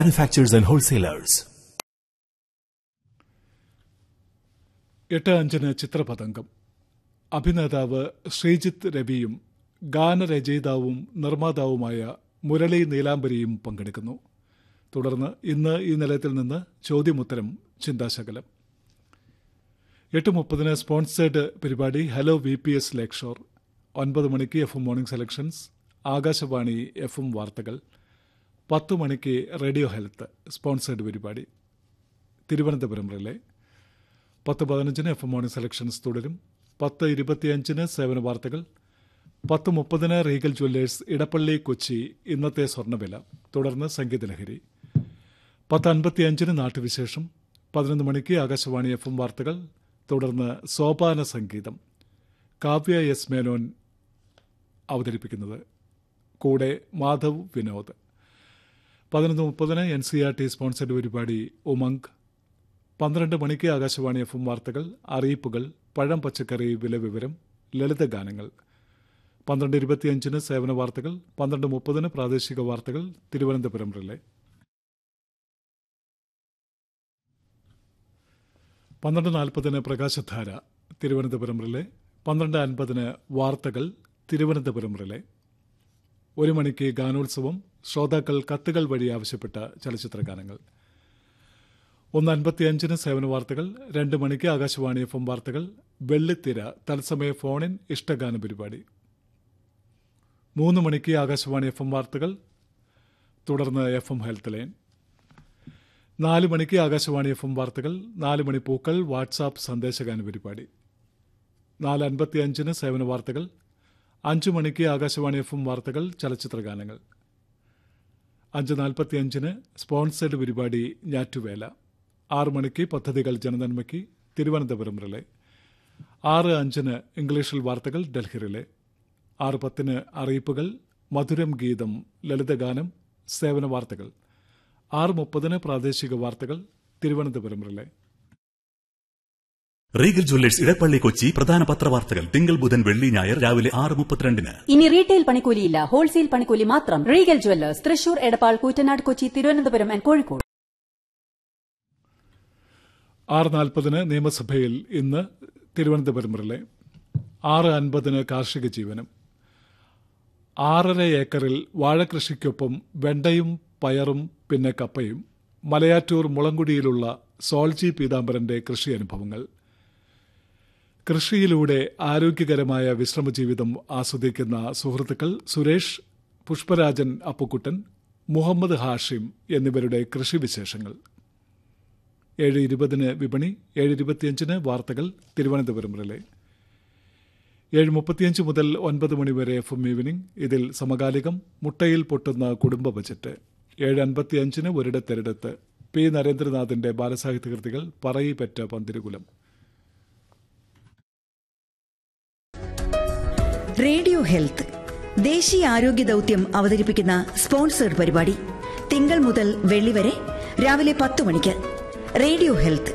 manufacturers and wholesalers. എട്ട് അഞ്ചിന് ചിത്രപതംഗം അഭിനേതാവ് ശ്രീജിത്ത് രവിയും ഗാനരചയിതാവും നിർമ്മാതാവുമായ മുരളി നീലാംബരിയും പങ്കെടുക്കുന്നു തുടർന്ന് ഇന്ന് ഈ നിലയത്തിൽ നിന്ന് ചോദ്യമുത്തരം ചിന്താശകലം എട്ട് മുപ്പതിന് സ്പോൺസേഡ് പരിപാടി hello V P S lakeshore ഒൻപത് മണിക്ക് F M morning selections Akashvani F M വാർത്തകൾ പത്ത് മണിക്ക് റേഡിയോ ഹെൽത്ത് സ്പോൺസേഡ് പരിപാടി തിരുവനന്തപുരം റിലേ പത്ത് പതിനഞ്ചിന് എഫ് എം മോർണിംഗ് സെലക്ഷൻസ് തുടരും പത്ത് ഇരുപത്തിയഞ്ചിന് സേവന വാർത്തകൾ പത്ത് മുപ്പതിന് റീഗൽ ജ്വല്ലേഴ്സ് ഇടപ്പള്ളി കൊച്ചി ഇന്നത്തെ സ്വർണ്ണവില തുടർന്ന് സംഗീതലഹരി പത്ത് അൻപത്തിയഞ്ചിന് നാട്ടുവിശേഷം പതിനൊന്ന് മണിക്ക് ആകാശവാണി എഫ് എം വാർത്തകൾ തുടർന്ന് സോപാന സംഗീതം കാവ്യ എസ് മേനോൻ അവതരിപ്പിക്കുന്നത് കൂടെ മാധവ് വിനോദ് പതിനൊന്ന് മുപ്പതിന് N C R T sponsored പരിപാടി ഉമംഗ് പന്ത്രണ്ട് മണിക്ക് ആകാശവാണി എഫ് എം വാർത്തകൾ അറിയിപ്പുകൾ പഴം പച്ചക്കറി വില വിവരം ലളിത ഗാനങ്ങൾ പന്ത്രണ്ട് ഇരുപത്തിയഞ്ചിന് സേവന വാർത്തകൾ പന്ത്രണ്ട് മുപ്പതിന് പ്രാദേശിക വാർത്തകൾ തിരുവനന്തപുരം റിലേ പന്ത്രണ്ട് നാൽപ്പതിന് പ്രകാശധാര തിരുവനന്തപുരം റിലേ പന്ത്രണ്ട് അൻപതിന് വാർത്തകൾ തിരുവനന്തപുരം റിലേ ഒരു മണിക്ക് ഗാനോത്സവം ശ്രോതാക്കൾ കത്തുകൾ വഴി ആവശ്യപ്പെട്ട ചലച്ചിത്ര ഗാനങ്ങൾ ഒന്ന് അൻപത്തിയഞ്ചിന് സേവന വാർത്തകൾ രണ്ട് മണിക്ക് ആകാശവാണി എഫ് എം വാർത്തകൾ വെള്ളിത്തിര തത്സമയ ഫോണിൻ ഇഷ്ടഗാന പരിപാടി മൂന്ന് മണിക്ക് ആകാശവാണി എഫ് എം വാർത്തകൾ തുടർന്ന് എഫ് എം ഹെൽത്ത് ലൈൻ നാല് മണിക്ക് ആകാശവാണി എഫ് എം വാർത്തകൾ നാല് മണി പൂക്കൾ വാട്സാപ്പ് സന്ദേശഗാന പരിപാടി നാല് അൻപത്തിയഞ്ചിന് സേവന വാർത്തകൾ അഞ്ചു മണിക്ക് ആകാശവാണി എഫ് എം വാർത്തകൾ ചലച്ചിത്ര ഗാനങ്ങൾ അഞ്ച് നാൽപ്പത്തിയഞ്ചിന് സ്പോൺസേഡ് പരിപാടി ഞാറ്റുവേല ആറ് മണിക്ക് പദ്ധതികൾ ജനനന്മയ്ക്ക് തിരുവനന്തപുരം റിലേ ആറ് അഞ്ചിന് ഇംഗ്ലീഷിൽ വാർത്തകൾ ഡൽഹി റിലേ ആറ് പത്തിന് അറിയിപ്പുകൾ മധുരം ഗീതം ലളിതഗാനം സേവന വാർത്തകൾ ആറ് മുപ്പതിന് പ്രാദേശിക വാർത്തകൾ Thiruvananthapuram relay regal jewellers Edappally Kochi പ്രധാന പത്രവാർത്തകൾ തിങ്കൾ ബുധൻ വെള്ളി ഞായർ രാവിലെ ആറ് മുപ്പത്തിരണ്ടിന് ഇനി റീറ്റെയിൽ പണിക്കൂലിയില്ല ഹോൾസെയിൽ പണിക്കൂലി മാത്രം regal jewellers Thrissur Edappal Koottanad Kochi Thiruvananthapuram and Kozhikode ആറ് നാൽപ്പതിന് നിയമസഭയിൽ ഇന്ന് തിരുവനന്തപുരം റിലേ ആറ് അൻപതിന് കാർഷിക ജീവനം ആറര ഏക്കറിൽ വാഴകൃഷിക്കൊപ്പം വെണ്ടയും പയറും പിന്നെ കപ്പയും മലയാറ്റൂർ മുളങ്കുടിയിലുള്ള സോൾജി പീതാംബരന്റെ കൃഷി അനുഭവങ്ങൾ കൃഷിയിലൂടെ ആരോഗ്യകരമായ വിശ്രമജീവിതം ആസ്വദിക്കുന്ന സുഹൃത്തുക്കൾ സുരേഷ് പുഷ്പരാജൻ അപ്പുക്കുട്ടൻ മുഹമ്മദ് ഹാഷിം എന്നിവരുടെ കൃഷിവിശേഷങ്ങൾ ഏഴ് ഇരുപതിന് വിപണി ഏഴ് ഇരുപത്തിയഞ്ചിന് വാർത്തകൾ തിരുവനന്തപുരം റിലേ ഏഴ് മുപ്പത്തിയഞ്ച് മുതൽ ഒൻപത് മണിവരെ എഫ് എം ഈവനിംഗ് ഇതിൽ സമകാലികം മുട്ടയിൽ പൊട്ടുന്ന കുടുംബ ബജറ്റ് ഏഴ് അൻപത്തിയഞ്ചിന് ഒരിടത്തൊരിടത്ത് പി നരേന്ദ്രനാഥിന്റെ ബാലസാഹിത്യ കൃതികൾ പറയിപ്പറ്റ പന്തിരുകുലം റേഡിയോ ഹെൽത്ത് ദേശീയ ആരോഗ്യ ദൗത്യം അവതരിപ്പിക്കുന്ന സ്പോൺസേഡ് പരിപാടി തിങ്കൾ മുതൽ വെള്ളി വരെ രാവിലെ പത്ത് മണിക്ക് റേഡിയോ ഹെൽത്ത്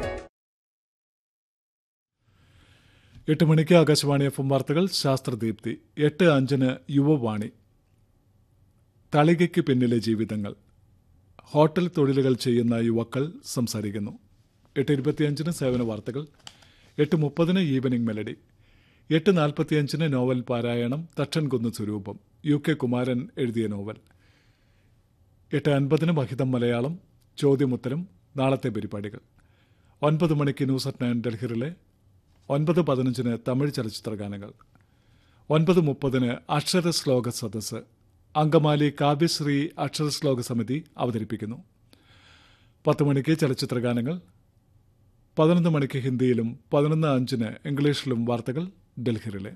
എട്ട് മണിക്ക് ആകാശവാണി എഫ് എം വാർത്തകൾ ശാസ്ത്രദീപ്തി എട്ട് അഞ്ചിന് യുവവാണി തളികയ്ക്ക് പിന്നിലെ ജീവിതങ്ങൾ ഹോട്ടൽ തൊഴിലുകൾ ചെയ്യുന്ന യുവാക്കൾ സംസാരിക്കുന്നു എട്ട് ഇരുപത്തിയഞ്ചിന് സേവന വാർത്തകൾ എട്ട് മുപ്പതിന് ഈവനിംഗ് മെലഡി എട്ട് നാൽപ്പത്തിയഞ്ചിന് നോവൽ പാരായണം തട്ടൻകുന്ന് സ്വരൂപം യു കെ കുമാരൻ എഴുതിയ നോവൽ എട്ട് അൻപതിന് മഹിതം മലയാളം ചോദ്യമുത്തരം നാളത്തെ പരിപാടികൾ ഒൻപത് മണിക്ക് ന്യൂസ് അറ്റ് നയൻ ഡൽഹിറിലെ ഒൻപത് പതിനഞ്ചിന് തമിഴ് ചലച്ചിത്ര ഗാനങ്ങൾ ഒൻപത് മുപ്പതിന് അക്ഷരശ്ലോക സദസ്സ് അങ്കമാലി കാവ്യശ്രീ അക്ഷരശ്ലോക സമിതി അവതരിപ്പിക്കുന്നു പത്ത് മണിക്ക് ചലച്ചിത്ര ഗാനങ്ങൾ പതിനൊന്ന് മണിക്ക് ഹിന്ദിയിലും പതിനൊന്ന് അഞ്ചിന് ഇംഗ്ലീഷിലും വാർത്തകൾ ഡൽഹിയിലെ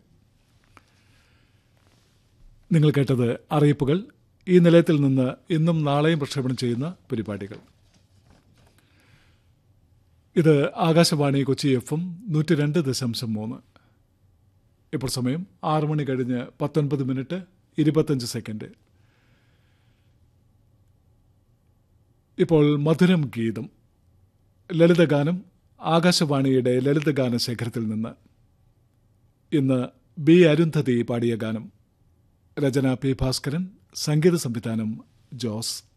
നിങ്ങൾ കേട്ടത് അറിയിപ്പുകൾ ഈ നിലയത്തിൽ നിന്ന് ഇന്നും നാളെയും പ്രക്ഷേപണം ചെയ്യുന്ന പരിപാടികൾ ഇത് ആകാശവാണി കൊച്ചി എഫ് എം നൂറ്റി രണ്ട് ദശാംശം മൂന്ന് ഇപ്പോൾ സമയം ആറ് മണി കഴിഞ്ഞ് പത്തൊൻപത് മിനിറ്റ് ഇരുപത്തഞ്ച് സെക്കൻഡ് ഇപ്പോൾ മധുരം ഗീതം ലളിതഗാനം ആകാശവാണിയുടെ ലളിതഗാന ശേഖരത്തിൽ നിന്ന് ഇന്ന് ബി അരുന്ധതി പാടിയ ഗാനം രചന പി ഭാസ്കരൻ സംഗീത സംവിധാനം ജോസ്